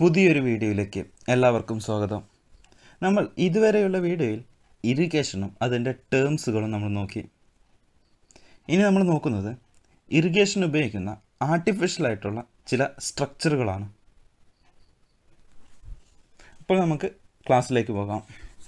പുതിയൊരു വീഡിയോയിലേക്ക് എല്ലാവർക്കും സ്വാഗതം നമ്മൾ ഇതുവരെയുള്ള വീഡിയോയിൽ ഇറിഗേഷനും അതിൻ്റെ ടേംസുകളും നമ്മൾ നോക്കി ഇനി നമ്മൾ നോക്കുന്നത് ഇറിഗേഷൻ ഉപയോഗിക്കുന്ന ആർട്ടിഫിഷ്യൽ ആയിട്ടുള്ള ചില സ്ട്രക്ചറുകളാണ് അപ്പോൾ നമുക്ക് ക്ലാസ്സിലേക്ക് പോകാം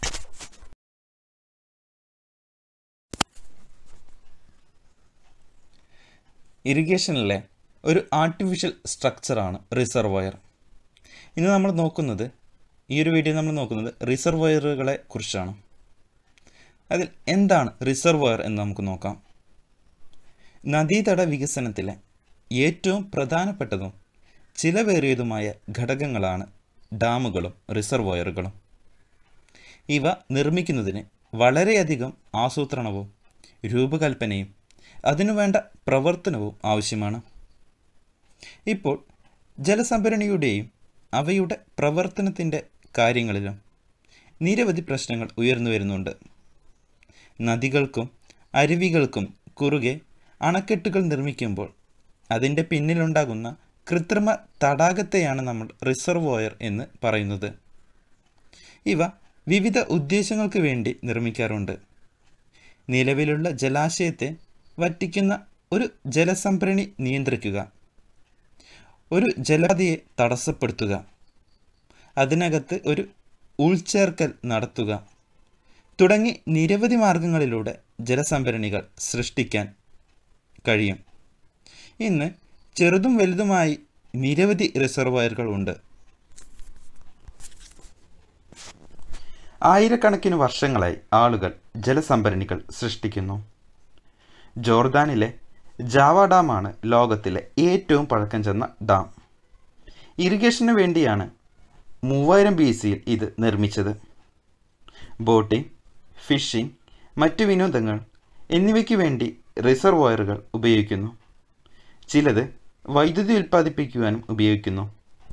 ഇറിഗേഷനിലെ ഒരു ആർട്ടിഫിഷ്യൽ സ്ട്രക്ചറാണ് റിസർവോയർ ഇന്ന് നമ്മൾ നോക്കുന്നത് ഈ ഒരു വീഡിയോ നമ്മൾ നോക്കുന്നത് റിസർവോയറുകളെ കുറിച്ചാണ് അതിൽ എന്താണ് റിസർവോയർ എന്ന് നമുക്ക് നോക്കാം നദീതട വികസനത്തിലെ ഏറ്റവും പ്രധാനപ്പെട്ടതും ചിലവേറിയതുമായ ഘടകങ്ങളാണ് ഡാമുകളും റിസർവോയറുകളും ഇവ നിർമ്മിക്കുന്നതിന് വളരെയധികം ആസൂത്രണവും രൂപകൽപ്പനയും അതിനുവേണ്ട പ്രവർത്തനവും ആവശ്യമാണ് ഇപ്പോൾ ജലസംഭരണിയുടെയും അവയുടെ പ്രവർത്തനത്തിൻ്റെ കാര്യങ്ങളിലും നിരവധി പ്രശ്നങ്ങൾ ഉയർന്നു വരുന്നുണ്ട് നദികൾക്കും അരുവികൾക്കും കുറുകെ അണക്കെട്ടുകൾ നിർമ്മിക്കുമ്പോൾ അതിൻ്റെ പിന്നിലുണ്ടാകുന്ന കൃത്രിമ തടാകത്തെയാണ് നമ്മൾ റിസർവോയർ എന്ന് പറയുന്നത് ഇവ വിവിധ ഉദ്ദേശങ്ങൾക്ക് വേണ്ടി നിർമ്മിക്കാറുണ്ട് നിലവിലുള്ള ജലാശയത്തെ വറ്റിക്കുന്ന ഒരു ജലസംഭരണി നിയന്ത്രിക്കുക ഒരു ജലപാതയെ തടസ്സപ്പെടുത്തുക അതിനകത്ത് ഒരു ഉൾച്ചേർക്കൽ നടത്തുക തുടങ്ങി നിരവധി മാർഗങ്ങളിലൂടെ ജലസംഭരണികൾ സൃഷ്ടിക്കാൻ കഴിയും ഇന്ന് ചെറുതും വലുതുമായി നിരവധി റിസർവോയറുകൾ ഉണ്ട് ആയിരക്കണക്കിന് വർഷങ്ങളായി ആളുകൾ ജലസംഭരണികൾ സൃഷ്ടിക്കുന്നു ജോർദാനിലെ ജാവ ഡാമാണ് ലോകത്തിലെ ഏറ്റവും പഴക്കം ചെന്ന ഡാം ഇറിഗേഷന് വേണ്ടിയാണ് മൂവായിരം ബി സിയിൽ ഇത് നിർമ്മിച്ചത് ബോട്ടിംഗ് ഫിഷിംഗ് മറ്റു വിനോദങ്ങൾ എന്നിവയ്ക്ക് വേണ്ടി റിസർവോയറുകൾ ഉപയോഗിക്കുന്നു ചിലത് വൈദ്യുതി ഉൽപ്പാദിപ്പിക്കുവാനും ഉപയോഗിക്കുന്നു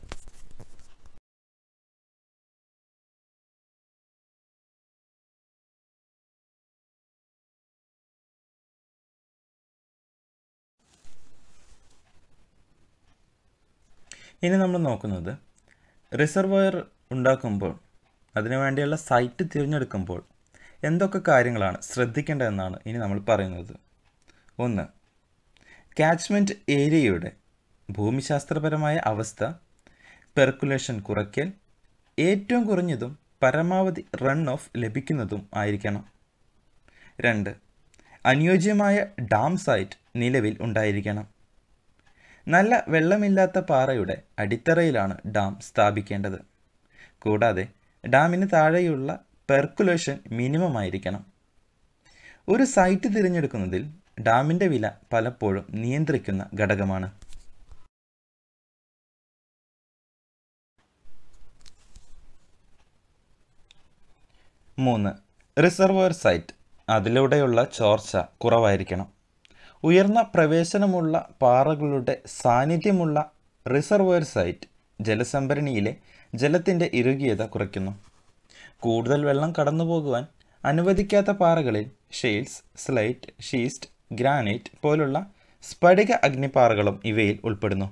ഇനി നമ്മൾ നോക്കുന്നത് റിസർവോയർ ഉണ്ടാക്കുമ്പോൾ അതിനു വേണ്ടിയുള്ള സൈറ്റ് തിരഞ്ഞെടുക്കുമ്പോൾ എന്തൊക്കെ കാര്യങ്ങളാണ് ശ്രദ്ധിക്കേണ്ടതെന്നാണ് ഇനി നമ്മൾ പറയുന്നത് ഒന്ന് കാച്ച്മെൻറ്റ് ഏരിയയുടെ ഭൂമിശാസ്ത്രപരമായ അവസ്ഥ പെർക്കുലേഷൻ കുറയ്ക്കൽ ഏറ്റവും കുറഞ്ഞതും പരമാവധി റൺ ഓഫ് ലഭിക്കുന്നതും ആയിരിക്കണം രണ്ട് അനുയോജ്യമായ ഡാം സൈറ്റ് നിലവിൽ ഉണ്ടായിരിക്കണം നല്ല വെള്ളമില്ലാത്ത പാറയുടെ അടിത്തറയിലാണ് ഡാം സ്ഥാപിക്കേണ്ടത് കൂടാതെ ഡാമിന് താഴെയുള്ള പെർക്കുലേഷൻ മിനിമം ആയിരിക്കണം ഒരു സൈറ്റ് തിരഞ്ഞെടുക്കുന്നതിൽ ഡാമിൻ്റെ വില പലപ്പോഴും നിയന്ത്രിക്കുന്ന ഘടകമാണ് മൂന്ന് റിസർവോയർ സൈറ്റ് അതിലൂടെയുള്ള ചോർച്ച കുറവായിരിക്കണം ഉയർന്ന പ്രവേശനമുള്ള പാറകളുടെ സാന്നിധ്യമുള്ള റിസർവോയർ സൈറ്റ് ജലസംഭരണിയിലെ ജലത്തിൻ്റെ ഇറുകിയത കുറയ്ക്കുന്നു കൂടുതൽ വെള്ളം കടന്നു പോകുവാൻ അനുവദിക്കാത്ത പാറകളിൽ ഷെയിൽസ് സ്ലൈറ്റ് ഷീസ്റ്റ് ഗ്രാനൈറ്റ് പോലുള്ള സ്ഫടിക അഗ്നിപ്പാറകളും ഇവയിൽ ഉൾപ്പെടുന്നു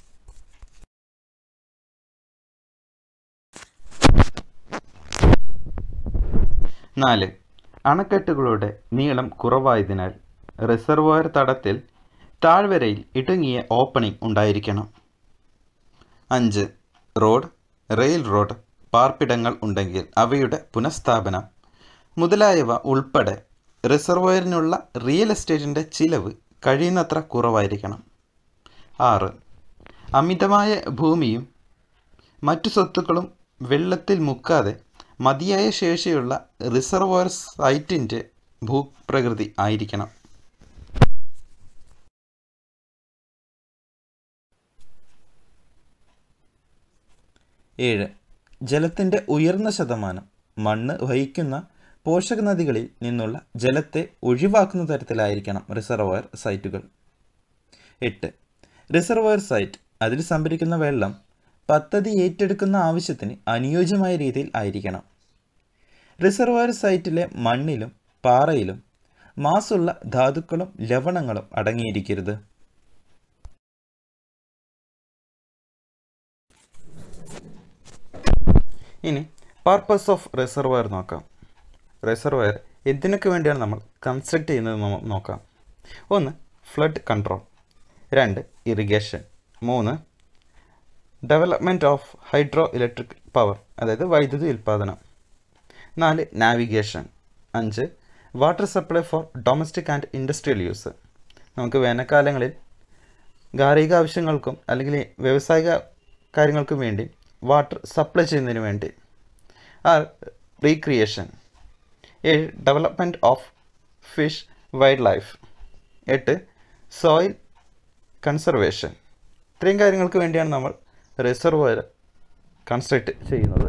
നാല് അണക്കെട്ടുകളുടെ നീളം കുറവായതിനാൽ റിസർവോയർ തടത്തിൽ താഴ്വരയിൽ ഇടുങ്ങിയ ഓപ്പണിംഗ് ഉണ്ടായിരിക്കണം അഞ്ച് റോഡ് റെയിൽ റോഡ് പാർപ്പിടങ്ങൾ ഉണ്ടെങ്കിൽ അവയുടെ പുനഃസ്ഥാപനം മുതലായവ ഉൾപ്പെടെ റിസർവോയറിനുള്ള റിയൽ എസ്റ്റേറ്റിൻ്റെ ചിലവ് കഴിയുന്നത്ര കുറവായിരിക്കണം ആറ് അമിതമായ ഭൂമിയും മറ്റു സ്വത്തുക്കളും വെള്ളത്തിൽ മുക്കാതെ മതിയായ ശേഷിയുള്ള റിസർവോയർ സൈറ്റിൻ്റെ ഭൂപ്രകൃതി ആയിരിക്കണം ഏഴ് ജലത്തിൻ്റെ ഉയർന്ന ശതമാനം മണ്ണ് വഹിക്കുന്ന പോഷക നദികളിൽ നിന്നുള്ള ജലത്തെ ഒഴിവാക്കുന്ന തരത്തിലായിരിക്കണം റിസർവോയർ സൈറ്റുകൾ എട്ട് റിസർവോയർ സൈറ്റ് അതിൽ സംഭരിക്കുന്ന വെള്ളം പദ്ധതി ഏറ്റെടുക്കുന്ന ആവശ്യത്തിന് അനുയോജ്യമായ രീതിയിൽ ആയിരിക്കണം റിസർവോയർ സൈറ്റിലെ മണ്ണിലും പാറയിലും മാസുള്ള ധാതുക്കളും ലവണങ്ങളും അടങ്ങിയിരിക്കരുത് ഇനി പർപ്പസ് ഓഫ് റിസർവയർ നോക്കാം റിസർവയർ എന്തിനൊക്കെ വേണ്ടിയാണ് നമ്മൾ കൺസ്ട്രക്ട് ചെയ്യുന്നത് നമ്മ- നോക്കാം ഒന്ന് ഫ്ലഡ് കൺട്രോൾ രണ്ട് ഇറിഗേഷൻ മൂന്ന് development of hydroelectric power അതായത് വൈദ്യുതി ഉൽപ്പാദനം നാല് നാവിഗേഷൻ അഞ്ച് water supply for domestic and industrial use നമുക്ക് വേനൽക്കാലങ്ങളിൽ ഗാർഹിക ആവശ്യങ്ങൾക്കും അല്ലെങ്കിൽ വ്യാവസായിക കാര്യങ്ങൾക്കും വേണ്ടി വാട്ടർ സപ്ലൈ ചെയ്യുന്നതിന് വേണ്ടി ആർ റീക്രിയേഷൻ ഏഴ് development of fish wildlife എട്ട് സോയിൽ കൺസർവേഷൻ ഇത്രയും കാര്യങ്ങൾക്ക് വേണ്ടിയാണ് നമ്മൾ റിസർവയർ കൺസ്ട്രക്റ്റ് ചെയ്യുന്നത്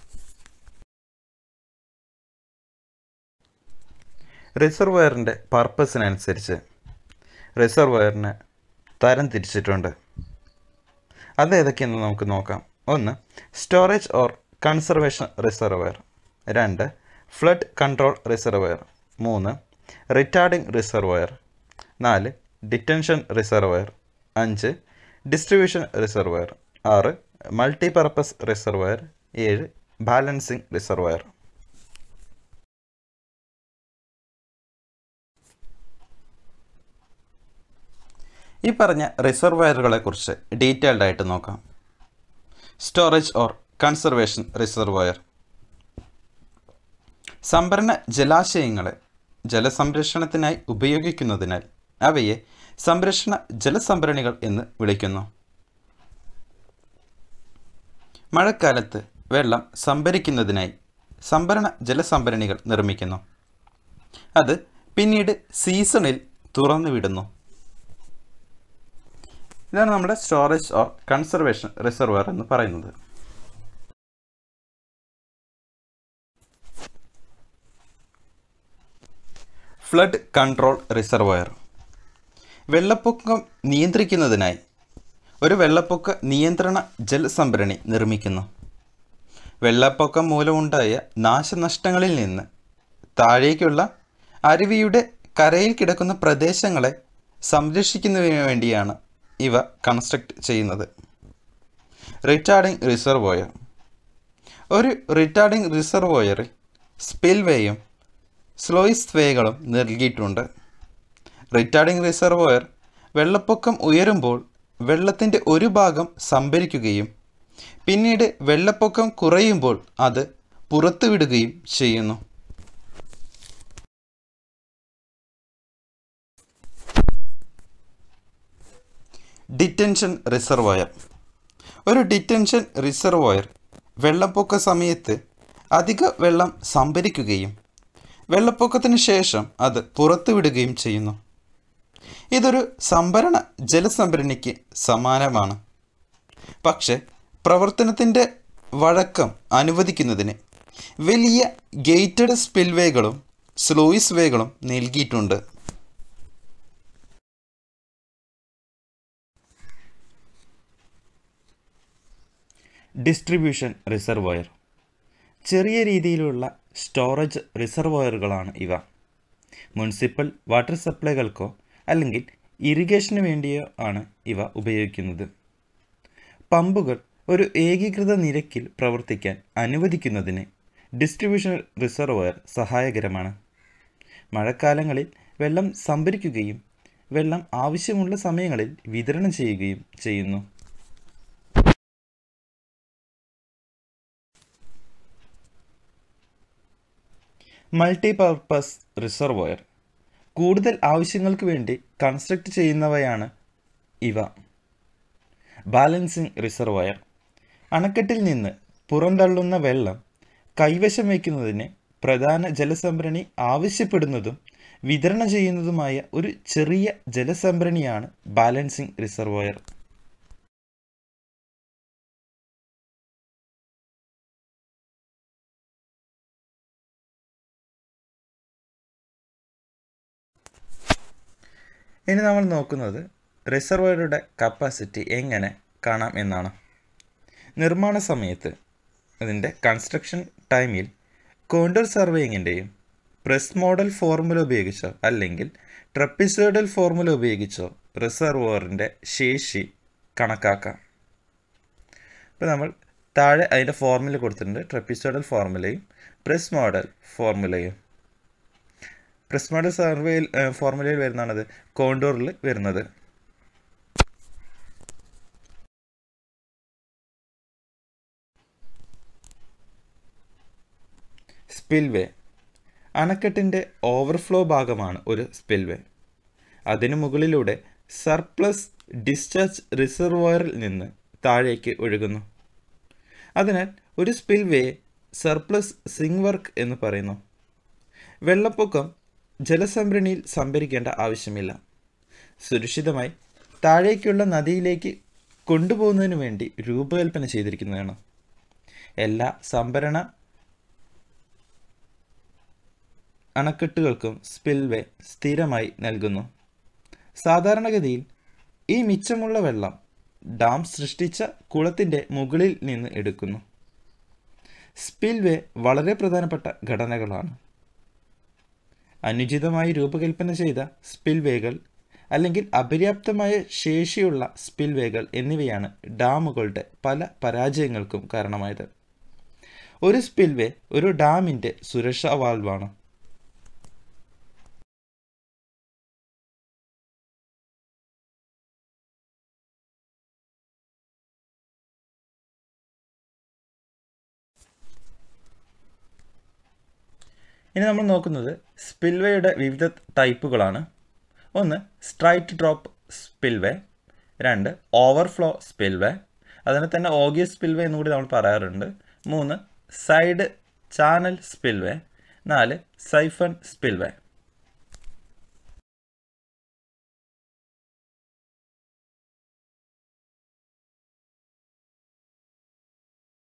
റിസർവയറിൻ്റെ പർപ്പസിനനുസരിച്ച് റിസർവയറിനെ തരം തിരിച്ചിട്ടുണ്ട് അത് ഏതൊക്കെയെന്ന് നമുക്ക് നോക്കാം ഒന്ന് സ്റ്റോറേജ് ഓർ കൺസർവേഷൻ റിസർവയർ രണ്ട് ഫ്ലഡ് കൺട്രോൾ റിസർവയർ മൂന്ന് റിട്ടാർഡിംഗ് റിസർവയർ നാല് ഡിറ്റൻഷൻ റിസർവയർ അഞ്ച് ഡിസ്ട്രിബ്യൂഷൻ റിസർവയർ ആറ് മൾട്ടിപർപ്പസ് റിസർവയർ ഏഴ് ബാലൻസിംഗ് റിസർവയർ ഈ പറഞ്ഞ റിസർവയറുകളെ കുറിച്ച് ഡീറ്റെയിൽഡ് ആയിട്ട് നോക്കാം സ്റ്റോറേജ് ഓർ കൺസർവേഷൻ റിസർവയർ സംഭരണ ജലാശയങ്ങളെ ജലസംരക്ഷണത്തിനായി ഉപയോഗിക്കുന്നതിനാൽ അവയെ സംരക്ഷണ ജലസംഭരണികൾ എന്ന് വിളിക്കുന്നു മഴക്കാലത്ത് വെള്ളം സംഭരിക്കുന്നതിനായി സംഭരണ ജലസംഭരണികൾ നിർമ്മിക്കുന്നു അത് പിന്നീട് സീസണിൽ തുറന്നു വിടുന്നു ഇതാണ് നമ്മുടെ സ്റ്റോറേജ് ഓർ കൺസർവേഷൻ റിസർവയർ എന്ന് പറയുന്നത് ഫ്ലഡ് കൺട്രോൾ റിസർവയർ വെള്ളപ്പൊക്കം നിയന്ത്രിക്കുന്നതിനായി ഒരു വെള്ളപ്പൊക്ക നിയന്ത്രണ ജലസംഭരണി നിർമ്മിക്കുന്നു വെള്ളപ്പൊക്കം മൂലമുണ്ടായ നാശനഷ്ടങ്ങളിൽ നിന്ന് താഴേക്കുള്ള അരുവിയുടെ കരയിൽ കിടക്കുന്ന പ്രദേശങ്ങളെ സംരക്ഷിക്കുന്നതിന് വേണ്ടിയാണ് ഇവ കൺസ്ട്രക്ട് ചെയ്യുന്നത് റിട്ടാർഡിംഗ് റിസർവോയർ ഒരു റിട്ടാർഡിംഗ് റിസർവോയറിൽ സ്പിൽവേയും സ്ലോയിസ് വേകളും നൽകിയിട്ടുണ്ട് റിട്ടാർഡിംഗ് റിസർവോയർ വെള്ളപ്പൊക്കം ഉയരുമ്പോൾ വെള്ളത്തിൻ്റെ ഒരു ഭാഗം സംഭരിക്കുകയും പിന്നീട് വെള്ളപ്പൊക്കം കുറയുമ്പോൾ അത് പുറത്തുവിടുകയും ചെയ്യുന്നു ഡിറ്റൻഷൻ റിസർവോയർ ഒരു ഡിറ്റൻഷൻ റിസർവോയർ വെള്ളപ്പൊക്ക സമയത്ത് അധിക വെള്ളം സംഭരിക്കുകയും വെള്ളപ്പൊക്കത്തിന് ശേഷം അത് പുറത്തുവിടുകയും ചെയ്യുന്നു ഇതൊരു സംഭരണ ജലസംഭരണിക്ക് സമാനമാണ് പക്ഷെ പ്രവർത്തനത്തിൻ്റെ വഴക്കം അനുവദിക്കുന്നതിന് വലിയ ഗേറ്റഡ് സ്പിൽവേകളും സ്ലോയിസ് വേകളും നൽകിയിട്ടുണ്ട് ഡിസ്ട്രിബ്യൂഷൻ റിസർവോയർ ചെറിയ രീതിയിലുള്ള സ്റ്റോറേജ് റിസർവോയറുകളാണ് ഇവ മുനിസിപ്പൽ വാട്ടർ സപ്ലൈകൾക്കോ അല്ലെങ്കിൽ ഇറിഗേഷന് വേണ്ടിയോ ആണ് ഇവ ഉപയോഗിക്കുന്നത് പമ്പുകൾ ഒരു ഏകീകൃത നിരക്കിൽ പ്രവർത്തിക്കാൻ അനുവദിക്കുന്നതിന് ഡിസ്ട്രിബ്യൂഷൻ റിസർവോയർ സഹായകരമാണ് മഴക്കാലങ്ങളിൽ വെള്ളം സംഭരിക്കുകയും വെള്ളം ആവശ്യമുള്ള സമയങ്ങളിൽ വിതരണം ചെയ്യുകയും ചെയ്യുന്നു മൾട്ടിപർപ്പസ് റിസർവോയർ കൂടുതൽ ആവശ്യങ്ങൾക്ക് വേണ്ടി കൺസ്ട്രക്ട് ചെയ്യുന്നവയാണ് ഇവ ബാലൻസിംഗ് റിസർവോയർ അണക്കെട്ടിൽ നിന്ന് പുറന്തള്ളുന്ന വെള്ളം കൈവശം വയ്ക്കുന്നതിന് പ്രധാന ജലസംഭരണി ആവശ്യപ്പെടുന്നതും വിതരണം ചെയ്യുന്നതുമായ ഒരു ചെറിയ ജലസംഭരണിയാണ് ബാലൻസിംഗ് റിസർവോയർ ഇനി നമ്മൾ നോക്കുന്നത് റിസർവോയറുടെ കപ്പാസിറ്റി എങ്ങനെ കാണാം എന്നാണ് നിർമ്മാണ സമയത്ത് അതിൻ്റെ കൺസ്ട്രക്ഷൻ ടൈമിൽ കോണ്ടർ സർവേയിങ്ങിൻ്റെയും പ്രസ് മോഡൽ ഫോർമുല ഉപയോഗിച്ചോ അല്ലെങ്കിൽ ട്രപ്പിസോഡൽ ഫോർമുല ഉപയോഗിച്ചോ റിസർവോയറിൻ്റെ ശേഷി കണക്കാക്കാം ഇപ്പോൾ നമ്മൾ താഴെ അതിൻ്റെ ഫോർമുല കൊടുത്തിട്ടുണ്ട് ട്രപ്പിസോഡൽ ഫോർമുലയും പ്രസ് മോഡൽ ഫോർമുലയും പ്രസ് മോഡൽ സർവേയിൽ ഫോർമുലയിൽ വരുന്നതാണത് കോണ്ടൂറിൽ വരുന്നത് സ്പിൽവേ അണക്കെട്ടിൻ്റെ ഓവർഫ്ലോ ഭാഗമാണ് ഒരു സ്പിൽവേ അതിനു മുകളിലൂടെ സർപ്ലസ് ഡിസ്ചാർജ് റിസർവോയറിൽ നിന്ന് താഴേക്ക് ഒഴുകുന്നു അതിനാൽ ഒരു സ്പിൽവേ സർപ്ലസ് സിങ് വർക്ക് എന്ന് പറയുന്നു വെള്ളപ്പൊക്കം ജലസംഭരണിയിൽ സംഭരിക്കേണ്ട ആവശ്യമില്ല സുരക്ഷിതമായി താഴേക്കുള്ള നദിയിലേക്ക് കൊണ്ടുപോകുന്നതിന് വേണ്ടി രൂപകൽപ്പന ചെയ്തിരിക്കുന്നതാണ് എല്ലാ സംഭരണ അണക്കെട്ടുകൾക്കും സ്പിൽവേ സ്ഥിരമായി നൽകുന്നു സാധാരണഗതിയിൽ ഈ മിച്ചമുള്ള വെള്ളം ഡാം സൃഷ്ടിച്ച കുളത്തിൻ്റെ മുകളിൽ നിന്ന് എടുക്കുന്നു സ്പിൽവേ വളരെ പ്രധാനപ്പെട്ട ഘടനകളാണ് അനുചിതമായി രൂപകൽപ്പന ചെയ്ത സ്പിൽവേകൾ അല്ലെങ്കിൽ അപര്യാപ്തമായ ശേഷിയുള്ള സ്പിൽവേകൾ എന്നിവയാണ് ഡാമുകളുടെ പല പരാജയങ്ങൾക്കും കാരണമായത് ഒരു സ്പിൽവേ ഒരു ഡാമിൻ്റെ സുരക്ഷാ വാൽവാണ് ഇനി നമ്മൾ നോക്കുന്നത് സ്പിൽവേയുടെ വിവിധ ടൈപ്പുകളാണ് ഒന്ന് സ്ട്രൈറ്റ് ഡ്രോപ്പ് സ്പിൽവേ രണ്ട് ഓവർഫ്ലോ സ്പിൽവേ അതിനെ തന്നെ ഓഗിയസ് സ്പിൽവേ എന്നുകൂടി നമ്മൾ പറയാറുണ്ട് മൂന്ന് സൈഡ് ചാനൽ സ്പിൽവേ നാല് സൈഫൺ സ്പിൽവേ